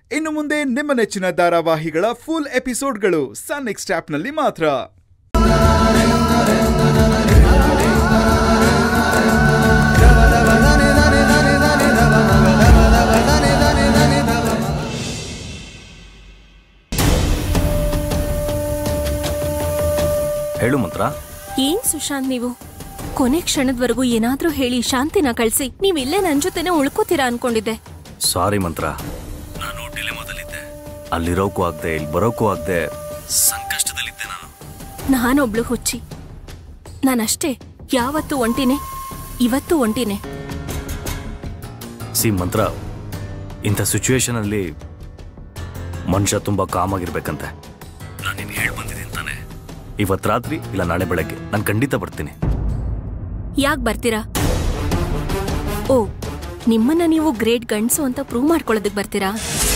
ಇನ್ನು ಮುಂದೆ ನಿಮ್ಮ ನೆಚ್ಚಿನ ಧಾರಾವಾಹಿಗಳ ಫುಲ್ ಎಪಿಸೋಡ್ಗಳು ಸನ್ ನೆಕ್ಸ್ಟ್ ಆಪ್ನಲ್ಲಿ ಮಾತ್ರ ಹೇಳು ಮಂತ್ರ ಏನ್ ಸುಶಾಂತ್ ನೀವು ಕೊನೆ ಕ್ಷಣದವರೆಗೂ ಏನಾದ್ರೂ ಹೇಳಿ ಶಾಂತಿನ ಕಳ್ಸಿ ನೀವ್ ಇಲ್ಲೇ ನನ್ ಜೊತೆನೆ ಉಳ್ಕೋತೀರಾ ಅನ್ಕೊಂಡಿದ್ದೆ ಸಾರಿ ಮಂತ್ರ ನಾನು ಡಿಲೆಮಾದಲ್ಲಿದ್ದೆ ಅಲ್ಲಿರೋಕ್ಕೂ ಆಗದೆ ಇಲ್ಲಿ ಬರೋಕ್ಕೂ ಆಗದೆ ಸಂಕಷ್ಟದಲ್ಲಿದ್ದೆ ನಾನು ನಾನೊಬ್ಳು ಹುಚ್ಚಿ ನಾನಷ್ಟೇ ಯಾವತ್ತೂ ಒಂಟಿನೇ ಇವತ್ತು ಒಂಟಿನೇ ಸಿ ಮಂತ್ರ ಇಂಥ ಸಿಚುವೇಶನ್ ಅಲ್ಲಿ ಮನುಷ್ಯ ತುಂಬಾ ಕಾಮ್ ಆಗಿರ್ಬೇಕಂತೆ ನಾನು ನಿನ್ಗೆ ಹೇಳಿ ಬಂದಿದ್ದೀನಿ ತಾನೆ ಇವತ್ತು ರಾತ್ರಿ ಇಲ್ಲ ನಾಳೆ ಬೆಳಗ್ಗೆ ನಾನು ಖಂಡಿತ ಬರ್ತೀನಿ ಯಾಕ್ ಬರ್ತೀರಾ ಓ ನಿಮ್ಮನ್ನ ನೀವು ಗ್ರೇಟ್ ಗಂಡ್ಸು ಅಂತ ಪ್ರೂವ್ ಮಾಡ್ಕೊಳ್ಳೋದಕ್ ಬರ್ತೀರಾ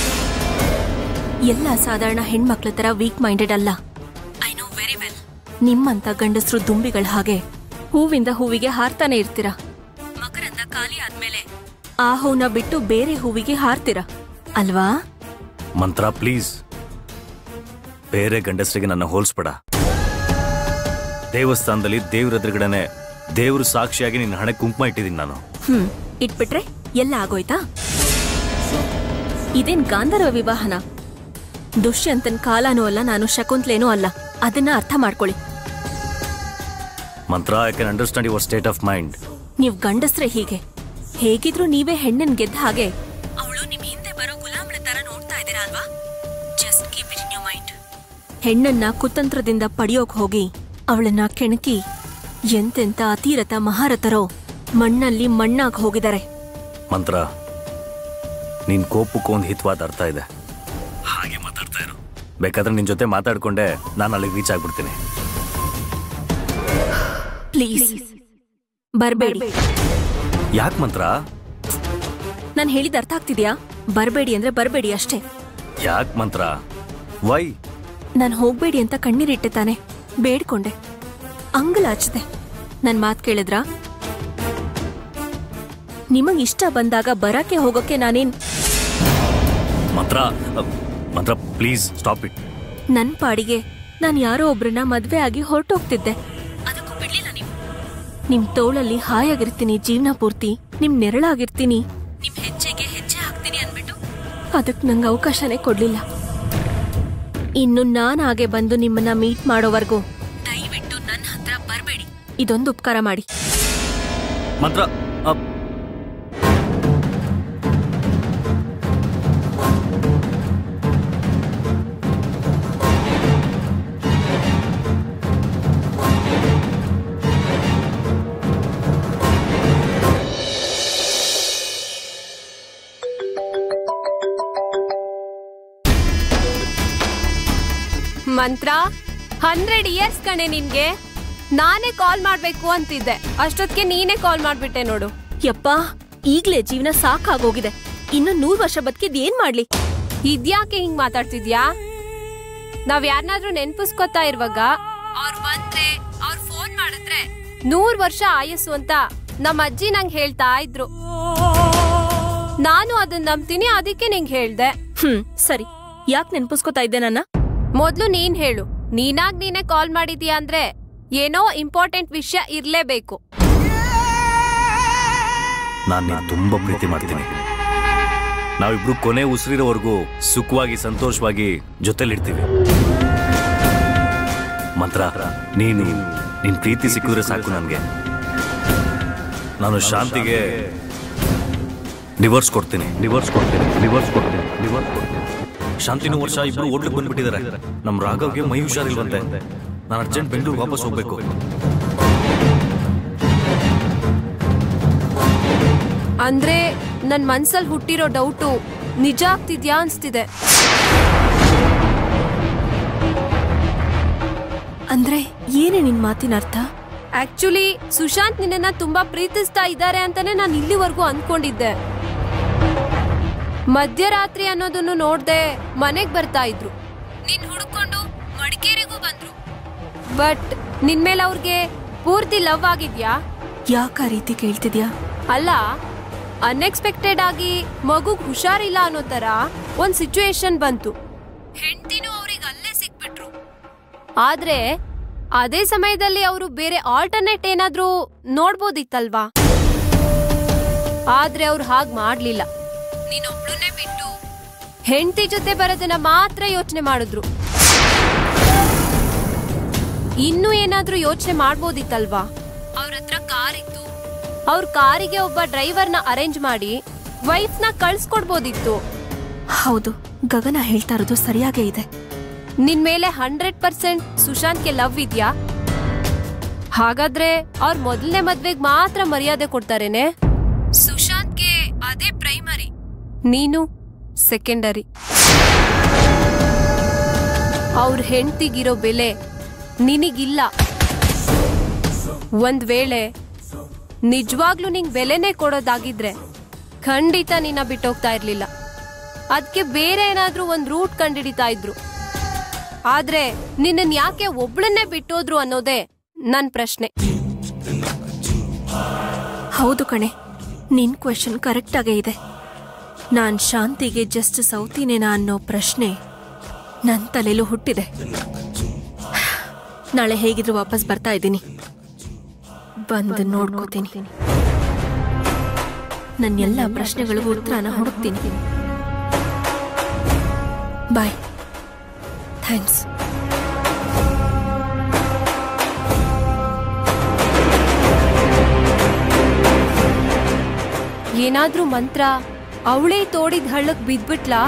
ಎಲ್ಲ ಸಾಧಾರಣ ಹೆಣ್ಮಕ್ಳ ತರ ವೀಕ್ ಮೈಂಡೆಡ್ ಅಲ್ಲ ಐ ನೋ ವೆರಿ ವೆಲ್ ನಿಮ್ಮಂತ ಗಂಡಸ್ರು ದುಂಬಿಗಳ ಹಾಗೆ ಹೂವಿಂದ ಹೂವಿಗೆ ಹಾರ್ತಾನೆ ಇರ್ತೀರಾ ಮಕರಂದ ಖಾಲಿ ಆದ್ಮೇಲೆ ಆ ಹೂನ ಬಿಟ್ಟು ಬೇರೆ ಹೂವಿಗೆ ಹಾರ್ತೀರಾ ಅಲ್ವಾ ಮಂತ್ರ ಪ್ಲೀಸ್ ಬೇರೆ ಗಂಡಸರಿಗೆ ನನ್ನ ಹೋಲಿಸ್ಬೇಡ ದೇವಸ್ಥಾನದಲ್ಲಿ ದೇವ್ರ ಎದುರುಗಡೆನೆ ದೇವ್ರ ಸಾಕ್ಷಿಯಾಗಿ ನಿನ್ನ ಹಣೆ ಕುಂಕುಮ ಇಟ್ಟಿದ್ದೀನಿ ನಾನು ಹ್ಮ್ ಇಟ್ಬಿಟ್ರೆ ಎಲ್ಲ ಆಗೋಯ್ತಾ ಇದೇನ್ ಗಾಂಧರ್ವ ವಿವಾಹನ ದುಷ್ಯಂತನ್ ಕಾಲನೂ ಅಲ್ಲ ನಾನು ಶಕುಂತ್ಲೇನೂ ಅಲ್ಲ ಅದನ್ನ ಅರ್ಥ ಮಾಡ್ಕೊಳ್ಳಿ ಮಂತ್ರ I can understand your state of mind ನೀವ್ ಗಂಡಸ್ರೆ ಹೀಗೆ ಹೇಗಿದ್ರು ನೀವೇ ಹೆಣ್ಣನ್ ಗೆದ್ದ ಹಾಗೆ ಅವಳು ನಿಮ್ ಹಿಂದೆ ಬರೋ ಗುಲಾಮಳ ತರ ನೋಡ್ತಾ ಇದ್ದೀರಾ ಅಲ್ವಾ just keep it in your mind ಹೆಣ್ಣನ್ನ ಕುತಂತ್ರದಿಂದ ಪಡೆಯೋಕ್ ಹೋಗಿ ಅವಳನ್ನ ಕೆಣಕಿ ಎಂತೆಂತ ಅತಿರಥ ಮಹಾರಥರೋ ಮಣ್ಣಲ್ಲಿ ಮಣ್ಣಾಗ್ ಹೋಗಿದ್ದಾರೆ ಮಂತ್ರ ನಿನ್ ಕೋಪಕ್ಕೂ ಒಂದು ಹಿತವಾದ ಅರ್ಥ ಇದೆ ಹಾಗೆ ಮಾತಾಡ್ತಾ ಇರು ಬೇಕಾದ್ರೆ ನಿನ್ ಜೊತೆ ಮಾತಾಡ್ಕೊಂಡೆ ನಾನು ಅಲ್ಲಿಗೆ ರೀಚ್ ಆಗ್ಬಿಡ್ತೀನಿ ಪ್ಲೀಸ್ ಬರ್ಬೇಡಿ ಯಾಕೆ ಮಂತ್ರ ನಾನ್ ಹೇಳಿದ ಅರ್ಥ ಆಗ್ತಿದ್ಯಾ ಬರ್ಬೇಡಿ ಅಂದ್ರೆ ಬರ್ಬೇಡಿ ಅಷ್ಟೇ ಯಾಕೆ ಮಂತ್ರ ವೈ ನಾನ್ ಹೋಗ್ಬೇಡಿ ಅಂತ ಕಣ್ಣೀರಿಟ್ಟೆ ತಾನೆ ಬೇಡ್ಕೊಂಡೆ ಅಂಗಲಾಚದೆ ನನ್ ಮಾತ್ ಕೇಳಿದ್ರ ನಿಮಗ್ ಇಷ್ಟ ಬಂದಾಗ ಬರಕ್ಕೆ ಹೋಗೋಕೆ ನಾನೇನ್ ಮಂತ್ರ ಅ, ಮಂತ್ರ ಪ್ಲೀಸ್ ಸ್ಟಾಪ್ ಇಟ್ ನನ್ ಪಾಡಿಗೆ ನಾನ್ ಯಾರೋ ಒಬ್ರನ್ನ ಮದ್ವೆ ಆಗಿ ಹೊರಟೋಗ್ತಿದ್ದೆ ಅದಕ್ಕೂ ಬಿಡ್ಲಿಲ್ಲ ನೀವು ನಿಮ್ ತೋಳಲ್ಲಿ ಹಾಯಾಗಿರ್ತೀನಿ ಜೀವನ ಪೂರ್ತಿ ನಿಮ್ ನೆರಳಾಗಿರ್ತೀನಿ ನಿಮ್ ಹೆಜ್ಜೆಗೆ ಹೆಜ್ಜೆ ಹಾಕ್ತೀನಿ ಅನ್ಬಿಟ್ಟು ಅದಕ್ ನಂಗೆ ಅವಕಾಶನೇ ಕೊಡ್ಲಿಲ್ಲ ಇನ್ನು ನಾನ್ ಹಾಗೆ ಬಂದು ನಿಮ್ಮನ್ನ ಮೀಟ್ ಮಾಡೋವರೆಗೂ ದಯವಿಟ್ಟು ನನ್ನ ಹತ್ರ ಬರ್ಬೇಡಿ ಇದೊಂದು ಉಪಕಾರ ಮಾಡಿ ಮಂತ್ರ ಅ, ಮಂತ್ರ ಹಂಡ್ರೆಡ್ ಇಯರ್ಸ್ ಕಣೆ ನಿನ್ಗೆ ನಾನೇ ಕಾಲ್ ಮಾಡ್ಬೇಕು ಅಂತಿದ್ದೆ ಅಷ್ಟೊತ್ತಿಗೆ ನೀನೇ ಕಾಲ್ ಮಾಡ್ಬಿಟ್ಟೆ ನೋಡು ಯಪ್ಪಾ ಈಗ್ಲೇ ಜೀವನ ಸಾಕಾಗೋಗಿದೆ ಇನ್ನು ನೂರ್ ವರ್ಷ ಬದುಕಿದ್ ಏನ್ ಮಾಡ್ಲಿ ಇದ್ಯಾಕೆ ಹಿಂಗ್ ಮಾತಾಡ್ತಿದ್ಯಾ ನಾವ್ ಯಾರನ್ನಾದ್ರೂ ನೆನ್ಪಿಸ್ಕೊತಾ ಇರುವಾಗ ಅವ್ರ್ ಬಂದ್ರೆ ಅವ್ರ್ ಫೋನ್ ಮಾಡಿದ್ರೆ ನೂರ್ ವರ್ಷ ಆಯಸ್ಸು ಅಂತ ನಮ್ಮ ಅಜ್ಜಿ ನಂಗೆ ಹೇಳ್ತಾ ಇದ್ರು ನಾನು ಅದನ್ನ ನಂಬ್ತೀನಿ ಅದಕ್ಕೆ ನಿಂಗೆ ಹೇಳ್ದೆ ಹ್ಮ್ ಸರಿ ಯಾಕ್ ನೆನ್ಪಿಸ್ಕೊತಾ ಇದ್ದೆ ನನ್ನ ಮೊದ್ಲು ನೀನ್ ಹೇಳು ನೀನಾಗ್ ನೀನೇ ಕಾಲ್ ಮಾಡಿದ್ಯಾ ಅಂದ್ರೆ ಏನೋ ಇಂಪಾರ್ಟೆಂಟ್ ವಿಷಯ ಇರ್ಲೇಬೇಕು ನಾನು ನೀನು ತುಂಬಾ ಪ್ರೀತಿ ಮಾಡ್ತೀನಿ ನಾವಿಬ್ರು ಕೊನೆ ಉಸಿರಿರೋವರೆಗೂ ಸುಖವಾಗಿ ಸಂತೋಷವಾಗಿ ಜೊತೆಲಿರ್ತೀವಿ ಮಂತ್ರ ನೀನು ನಿನ್ ಪ್ರೀತಿ ಸಿಕ್ಕಿದ್ರೆ ಸಾಕು ನನಗೆ ನಾನು ಶಾಂತಿಗೆ ಡಿವೋರ್ಸ್ ಕೊಡ್ತೀನಿ ಡಿವೋರ್ಸ್ ಕೊಡ್ತೀನಿ ಡಿವೋರ್ಸ್ ಕೊಡ್ತೀನಿ ಡಿವೋರ್ಸ್ ಕೊಡ್ತೀನಿ ಶಾಂತಿನೂ ವರ್ಷ ಇಬ್ರು ಓಟ್ಲಿಗೆ ಬಂದ್ಬಿಟ್ಟಿದ್ದಾರೆ ನಮ್ ರಾಘವ್ಗೆ ಮೈ ಹುಷಾರಿಲ್ವಂತೆ ನಾನು ಅರ್ಜೆಂಟ್ ಬೆಂಗಳೂರು ವಾಪಸ್ ಹೋಗ್ಬೇಕು ಅಂದ್ರೆ ನನ್ ಮನ್ಸಲ್ ಹುಟ್ಟಿರೋ ಡೌಟು ನಿಜ ಆಗ್ತಿದ್ಯಾ ಅನ್ಸ್ತಿದೆ ಅಂದ್ರೆ ಏನೇ ನಿನ್ ಮಾತಿನ ಅರ್ಥ ಆಕ್ಚುಲಿ ಸುಶಾಂತ್ ನಿನ್ನನ್ನ ತುಂಬಾ ಪ್ರೀತಿಸ್ತಾ ಇದ್ದಾರೆ ಅಂತಾನೆ ನಾನು ಇಲ್ಲಿವರೆಗೂ ಅನ್ಕೊಂಡಿದ್ದೆ ಮಧ್ಯರಾತ್ರಿ ಅನ್ನೋದನ್ನು ನೋಡ್ದೆ ಮನೆಗ್ ಬರ್ತಾ ಇದ್ರು ನಿನ್ ಹುಡ್ಕೊಂಡು ಮಡಿಕೇರಿಗೂ ಬಂದ್ರು ಬಟ್ ನಿನ್ ಮೇಲೆ ಅವ್ರಿಗೆ ಪೂರ್ತಿ ಲವ್ ಆಗಿದ್ಯಾ ಯಾಕ ಆ ರೀತಿ ಕೇಳ್ತಿದ್ಯಾ ಅಲ್ಲ ಅನ್ಎಕ್ಸ್ಪೆಕ್ಟೆಡ್ ಆಗಿ ಮಗುಗ್ ಹುಷಾರಿಲ್ಲ ಅನ್ನೋ ತರ ಒಂದ್ ಸಿಚುಯೇಷನ್ ಬಂತು ಹೆಂಡತಿನೂ ಅವ್ರಿಗೆ ಅಲ್ಲೇ ಸಿಕ್ಬಿಟ್ರು ಆದ್ರೆ ಅದೇ ಸಮಯದಲ್ಲಿ ಅವರು ಬೇರೆ ಆಲ್ಟರ್ನೇಟ್ ಏನಾದ್ರೂ ನೋಡ್ಬೋದಿತ್ತಲ್ವಾ ಆದ್ರೆ ಅವ್ರು ಹಾಗ್ ಮಾಡ್ಲಿಲ್ಲ ನೀನೊಬ್ಳನ್ನೇ ಬಿಟ್ಟು ಹೆಂಡತಿ ಜೊತೆ ಬರೋದನ್ನ ಮಾತ್ರ ಯೋಚನೆ ಮಾಡಿದ್ರು ಇನ್ನೂ ಏನಾದ್ರೂ ಯೋಚನೆ ಮಾಡ್ಬೋದಿತ್ತಲ್ವಾ ಅವ್ರ ಹತ್ರ ಕಾರ್ ಇತ್ತು ಅವ್ರ ಕಾರಿಗೆ ಒಬ್ಬ ಡ್ರೈವರ್ನ ಅರೇಂಜ್ ಮಾಡಿ ವೈಫ್ನ ಕಳ್ಸ್ಕೊಡ್ಬೋದಿತ್ತು ಹೌದು ಗಗನ ಹೇಳ್ತಾ ಇರೋದು ಸರಿಯಾಗೇ ಇದೆ ನಿನ್ ಮೇಲೆ ಹಂಡ್ರೆಡ್ ಪರ್ಸೆಂಟ್ ಸುಶಾಂತ್ಗೆ ಲವ್ ಇದ್ಯಾ ಹಾಗಾದ್ರೆ ಅವ್ರ ಮೊದಲನೇ ಮದ್ವೆಗ್ ಮಾತ್ರ ಮರ್ಯಾದೆ ಕೊಡ್ತಾರೇನೆ ಸುಶಾಂತ್ಗೆ ಅದೇ ಪ್ರೈಮರಿ ನೀನು ಸೆಕೆಂಡರಿ ಅವ್ರ ಹೆಂಡ್ತಿಗಿರೋ ಬೆಲೆ ನಿನಗಿಲ್ಲ ಒಂದ್ ವೇಳೆ ನಿಜವಾಗ್ಲೂ ನಿಂಗ್ ಬೆಲೆನೇ ಕೊಡೋದಾಗಿದ್ರೆ ಖಂಡಿತ ನಿನ್ನ ಬಿಟ್ಟೋಗ್ತಾ ಇರ್ಲಿಲ್ಲ ಅದಕ್ಕೆ ಬೇರೆ ಏನಾದ್ರೂ ಒಂದ್ ರೂಟ್ ಕಂಡಿಡಿತಾ ಇದ್ರು ಆದ್ರೆ ನಿನ್ನನ್ ಯಾಕೆ ಒಬ್ಳನ್ನೇ ಬಿಟ್ಟೋದ್ರು ಅನ್ನೋದೇ ನನ್ ಪ್ರಶ್ನೆ ಹೌದು ಕಣೆ ನಿನ್ ಕ್ವೆಶನ್ ಕರೆಕ್ಟ್ ಆಗೇ ಇದೆ ನಾನ್ ಶಾಂತಿಗೆ ಜಸ್ಟ್ ಸೌತಿನೇನಾ ಅನ್ನೋ ಪ್ರಶ್ನೆ ನನ್ ತಲೆಲೂ ಹುಟ್ಟಿದೆ ನಾಳೆ ಹೇಗಿದ್ರು ವಾಪಸ್ ಬರ್ತಾ ಇದ್ದೀನಿ ಬಂದು ನೋಡ್ಕೋತೀನಿ ನನ್ನ ಎಲ್ಲ ಪ್ರಶ್ನೆಗಳಿಗೂ ಉತ್ತರನ ಹುಡುಕ್ತೀನಿ ಬಾಯ್ ಥ್ಯಾಂಕ್ಸ್ ಏನಾದ್ರೂ ಮಂತ್ರ ಅವಳೇ ತೋಡಿದ ಹಳ್ಳಕ್ ಬಿದ್ಬಿಟ್ಲಾ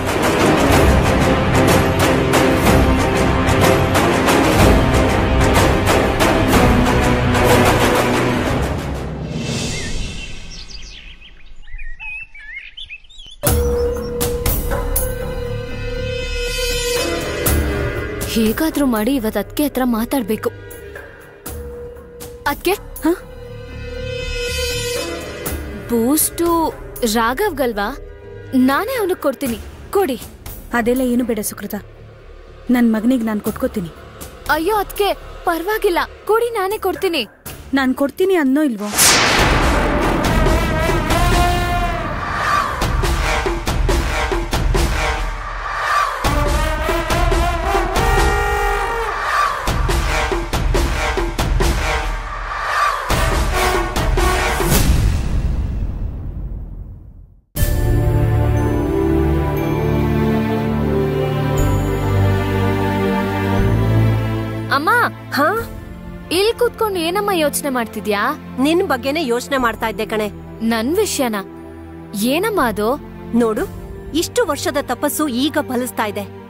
ಹೇಗಾದ್ರೂ ಮಾಡಿ ಇವತ್ ಅದಕ್ಕೆ ಹತ್ರ ಮಾತಾಡ್ಬೇಕು ಅದಕ್ಕೆ ಬೂಸ್ಟು ರಾಘವ್ಗಲ್ವಾ ನಾನೇ ಅವನಿಗೆ ಕೊಡ್ತೀನಿ ಕೊಡಿ ಅದೆಲ್ಲ ಏನು ಬೇಡ ಸುಕೃತ ನನ್ನ ಮಗನಿಗೆ ನಾನು ಕೊಟ್ಕೋತೀನಿ ಅಯ್ಯೋ ಅದಕ್ಕೆ ಪರವಾಗಿಲ್ಲ ಕೊಡಿ ನಾನೇ ಕೊಡ್ತೀನಿ ನಾನು ಕೊಡ್ತೀನಿ ಅನ್ನೋ ಇಲ್ವೋ ಅಮ್ಮ ಹಾ ಇಲ್ಲಿ ಕೂತ್ಕೊಂಡು ಏನಮ್ಮ ಯೋಚನೆ ಮಾಡ್ತಿದ್ಯಾ ನಿನ್ ಬಗ್ಗೆನೇ ಯೋಚನೆ ಮಾಡ್ತಾ ಇದ್ದೆ ಕಣೆ ನನ್ ವಿಷಯನ ಏನಮ್ಮ ಅದು ನೋಡು ಇಷ್ಟು ವರ್ಷದ ತಪಸ್ಸು ಈಗ ಫಲಿಸ್ತಾ ಇದೆ